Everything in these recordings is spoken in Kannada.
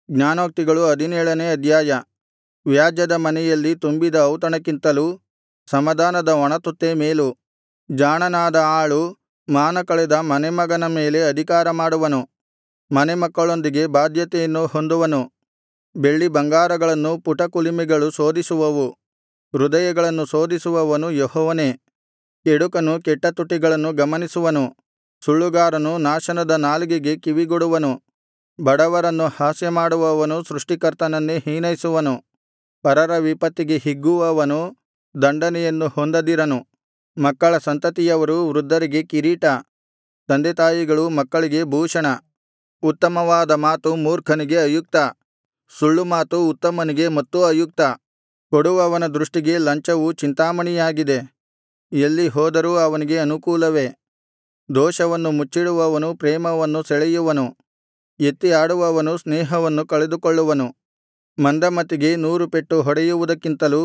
ಜ್ಞಾನೋಕ್ತಿಗಳು ಹದಿನೇಳನೇ ಅಧ್ಯಾಯ ವ್ಯಾಜ್ಯದ ಮನೆಯಲ್ಲಿ ತುಂಬಿದ ಔತಣಕ್ಕಿಂತಲೂ ಸಮಾಧಾನದ ಒಣತುತ್ತೇ ಮೇಲು ಜಾಣನಾದ ಆಳು ಮಾನಕಳೆದ ಮನೆಮಗನ ಮೇಲೆ ಅಧಿಕಾರಮಾಡುವನು ಮನೆಮಕ್ಕಳೊಂದಿಗೆ ಬಾಧ್ಯತೆಯನ್ನು ಹೊಂದುವನು ಬೆಳ್ಳಿಬಂಗಾರಗಳನ್ನು ಪುಟಕುಲಿಮೆಗಳು ಶೋಧಿಸುವವು ಹೃದಯಗಳನ್ನು ಶೋಧಿಸುವವನು ಯೆಹೋವನೇ ಕೆಡುಕನು ಕೆಟ್ಟ ತುಟಿಗಳನ್ನು ಗಮನಿಸುವನು ಸುಳ್ಳುಗಾರನು ನಾಶನದ ನಾಲಿಗೆಗೆ ಕಿವಿಗೊಡುವನು ಬಡವರನ್ನು ಹಾಸ್ಯಮಾಡುವವನು ಸೃಷ್ಟಿಕರ್ತನನ್ನೇ ಹೀನೈಸುವನು ಪರರ ವಿಪತ್ತಿಗೆ ಹಿಗ್ಗುವವನು ದಂಡನೆಯನ್ನು ಹೊಂದದಿರನು ಮಕ್ಕಳ ಸಂತತಿಯವರು ವೃದ್ಧರಿಗೆ ಕಿರೀಟ ತಂದೆತಾಯಿಗಳು ಮಕ್ಕಳಿಗೆ ಭೂಷಣ ಉತ್ತಮವಾದ ಮಾತು ಮೂರ್ಖನಿಗೆ ಅಯುಕ್ತ ಸುಳ್ಳುಮಾತು ಉತ್ತಮನಿಗೆ ಮತ್ತೂ ಅಯುಕ್ತ ಕೊಡುವವನ ದೃಷ್ಟಿಗೆ ಲಂಚವು ಚಿಂತಾಮಣಿಯಾಗಿದೆ ಎಲ್ಲಿ ಹೋದರೂ ಅವನಿಗೆ ಅನುಕೂಲವೇ ದೋಷವನ್ನು ಮುಚ್ಚಿಡುವವನು ಪ್ರೇಮವನ್ನು ಸೆಳೆಯುವನು ಎತ್ತಿ ಆಡುವವನು ಸ್ನೇಹವನ್ನು ಕಳೆದುಕೊಳ್ಳುವನು ಮಂದಮತಿಗೆ ನೂರು ಪೆಟ್ಟು ಹೊಡೆಯುವುದಕ್ಕಿಂತಲೂ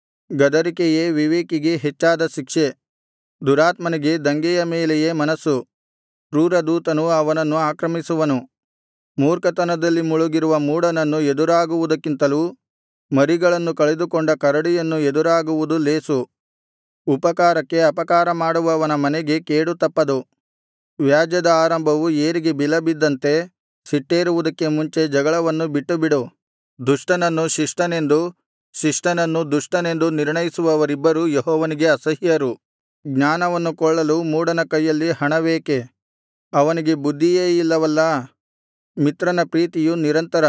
ಗದರಿಕೆಯೇ ವಿವೇಕಿಗೆ ಹೆಚ್ಚಾದ ಶಿಕ್ಷೆ ದುರಾತ್ಮನಿಗೆ ದಂಗೆಯ ಮೇಲೆಯೇ ಮನಸ್ಸು ಕ್ರೂರದೂತನು ಅವನನ್ನು ಆಕ್ರಮಿಸುವನು ಮೂರ್ಖತನದಲ್ಲಿ ಮುಳುಗಿರುವ ಮೂಢನನ್ನು ಎದುರಾಗುವುದಕ್ಕಿಂತಲೂ ಮರಿಗಳನ್ನು ಕಳೆದುಕೊಂಡ ಕರಡಿಯನ್ನು ಎದುರಾಗುವುದು ಲೇಸು ಉಪಕಾರಕ್ಕೆ ಅಪಕಾರ ಮಾಡುವವನ ಮನೆಗೆ ಕೇಡು ತಪ್ಪದು ವ್ಯಾಜ್ಯದ ಆರಂಭವು ಏರಿಗೆ ಬಿಲಬಿದ್ದಂತೆ ಸಿಟ್ಟೇರುವುದಕ್ಕೆ ಮುಂಚೆ ಜಗಳವನ್ನು ಬಿಟ್ಟುಬಿಡು ದುಷ್ಟನನ್ನು ಶಿಷ್ಟನೆಂದು ಶಿಷ್ಟನನ್ನು ದುಷ್ಟನೆಂದು ನಿರ್ಣಯಿಸುವವರಿಬ್ಬರೂ ಯೆಹೋವನಿಗೆ ಅಸಹ್ಯರು ಜ್ಞಾನವನ್ನು ಕೊಳ್ಳಲು ಮೂಢನ ಕೈಯಲ್ಲಿ ಹಣವೇಕೆ ಅವನಿಗೆ ಬುದ್ಧಿಯೇ ಇಲ್ಲವಲ್ಲಾ ಮಿತ್ರನ ಪ್ರೀತಿಯು ನಿರಂತರ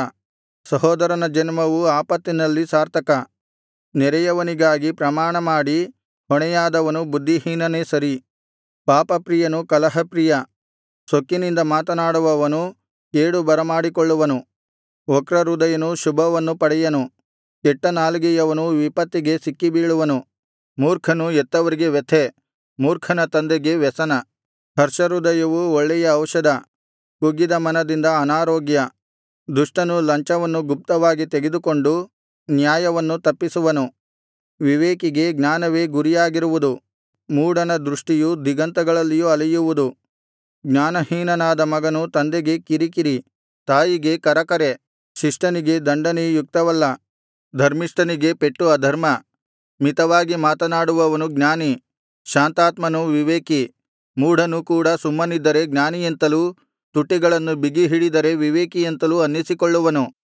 ಸಹೋದರನ ಜನ್ಮವು ಆಪತ್ತಿನಲ್ಲಿ ಸಾರ್ಥಕ ನೆರೆಯವನಿಗಾಗಿ ಪ್ರಮಾಣಮಾಡಿ ಹೊಣೆಯಾದವನು ಬುದ್ಧಿಹೀನನೇ ಸರಿ ಪಾಪಪ್ರಿಯನು ಕಲಹಪ್ರಿಯ ಸೊಕ್ಕಿನಿಂದ ಮಾತನಾಡುವವನು ಕೇಡು ಬರಮಾಡಿಕೊಳ್ಳುವನು ವಕ್ರಹೃದಯನು ಶುಭವನ್ನು ಪಡೆಯನು ಕೆಟ್ಟ ನಾಲಿಗೆಯವನು ವಿಪತ್ತಿಗೆ ಸಿಕ್ಕಿಬೀಳುವನು ಮೂರ್ಖನು ಹೆತ್ತವರಿಗೆ ವ್ಯಥೆ ಮೂರ್ಖನ ತಂದೆಗೆ ವ್ಯಸನ ಹರ್ಷಹೃದಯವು ಒಳ್ಳೆಯ ಔಷಧ ಕುಗ್ಗಿದ ಮನದಿಂದ ಅನಾರೋಗ್ಯ ದುಷ್ಟನು ಲಂಚವನ್ನು ಗುಪ್ತವಾಗಿ ತೆಗೆದುಕೊಂಡು ನ್ಯಾಯವನ್ನು ತಪ್ಪಿಸುವನು ವಿವೇಕಿಗೆ ಜ್ಞಾನವೇ ಗುರಿಯಾಗಿರುವುದು ಮೂಢನ ದೃಷ್ಟಿಯು ದಿಗಂತಗಳಲ್ಲಿಯೂ ಅಲೆಯುವುದು ಜ್ಞಾನಹೀನನಾದ ಮಗನು ತಂದೆಗೆ ಕಿರಿಕಿರಿ ತಾಯಿಗೆ ಕರಕರೆ ಶಿಷ್ಟನಿಗೆ ದಂಡನೆ ಯುಕ್ತವಲ್ಲ ಧರ್ಮಿಷ್ಠನಿಗೆ ಪೆಟ್ಟು ಅಧರ್ಮ ಮಿತವಾಗಿ ಮಾತನಾಡುವವನು ಜ್ಞಾನಿ ಶಾಂತಾತ್ಮನು ವಿವೇಕಿ ಮೂಢನು ಕೂಡ ಸುಮ್ಮನಿದ್ದರೆ ಜ್ಞಾನಿಯೆಂತಲೂ ತುಟಿಗಳನ್ನು ಬಿಗಿಹಿಡಿದರೆ ವಿವೇಕಿಯೆಂತಲೂ ಅನ್ನಿಸಿಕೊಳ್ಳುವನು